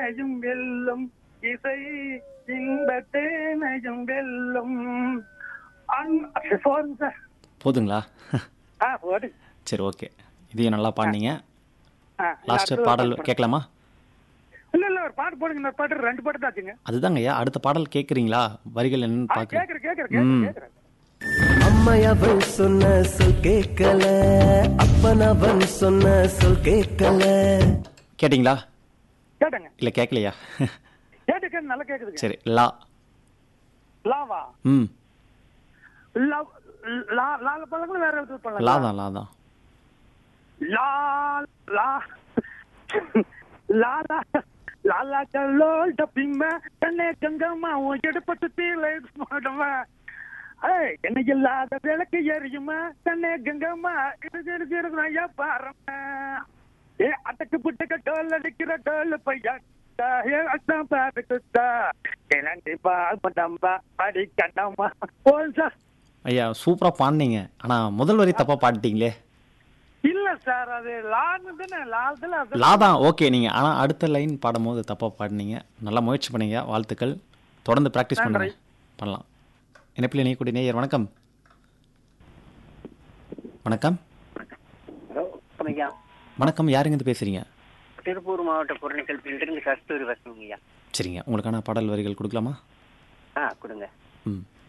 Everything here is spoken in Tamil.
தேனையும் வெல்லும் இசை இன்பத்தே நயம் வெல்லும் அன்- போதும் சார் போதுங்களா ஆ போடு சரி ஓகே இதையும் நல்லா பாடினீங்க ஆ, லாஸ்ட் அடுத்தது பாடல் பாட்டு கேட்கலாமா இல்ல இல்ல ஒரு பாட்டு போடுங்க இன்னொரு பாட்டு ரெண்டு பாட்டு தான் ஆச்சுங்க அதுதாங்க ஐயா அடுத்த பாடல் கேட்குறீங்களா வரிகள் என்னன்னு ஆ, பார்க்குறேன் கேக்குறேன் கேக்குறேன் ம். கேக்குறேன் கேக்குறேன் அம்மையவன் சொன்ன சொல் கேட்கல அப்பனவன் சொன்ன சொல் கேட்கல கேட்டிங்களா கேட்டேங்க இல்லை கேட்கலையா கேட்டுக்க நல்லா கேக்குதுங்க சரி லா லாவா ம் லா லா லால பழங்களும் வேற எதுவும் பண்ணலாம் லா தான் லா தான் லா லா லா லா லாலா கல்லோ டப்பிம்ம கண்ணே கங்கம்மா உன் எடுப்ப சுத்தி லைட் மாடமா ஏய் என்ன இல்லாத விளக்கு எரியுமா கண்ணே கங்கம்மா இருக்கு இருக்கு இருக்கு ஐயா பாருங்க ஏ அட்டக்கு புட்டக்க டோல் அடிக்கிற டோல் பையா ஏ அத்தான் பாரு குத்தா என்னண்டி பால் பட்டம்பா அடி கண்ணம்மா போல் சார் ஐயா சூப்பராக பாடினீங்க ஆனால் முதல் வரி தப்பாக பாடிட்டீங்களே இல்ல சார் அது லான்னு தானே லாத்துல அது லா தான் ஓகே நீங்கள் ஆனால் அடுத்த லைன் பாடும்போது தப்பாக பாடினீங்க நல்லா முயற்சி பண்ணீங்க வாழ்த்துக்கள் தொடர்ந்து ப்ராக்டிஸ் பண்ணுங்க பண்ணலாம் இணைப்பில் இணையக்கூடிய நேயர் வணக்கம் வணக்கம் ஹலோ ஐயா வணக்கம் யாருங்க இருந்து பேசுறீங்க திருப்பூர் மாவட்ட பொருட்கள் பிரிண்டிருந்து கஸ்தூரி பேசணும் ஐயா சரிங்க உங்களுக்கான பாடல் வரிகள் கொடுக்கலாமா ஆ கொடுங்க ம்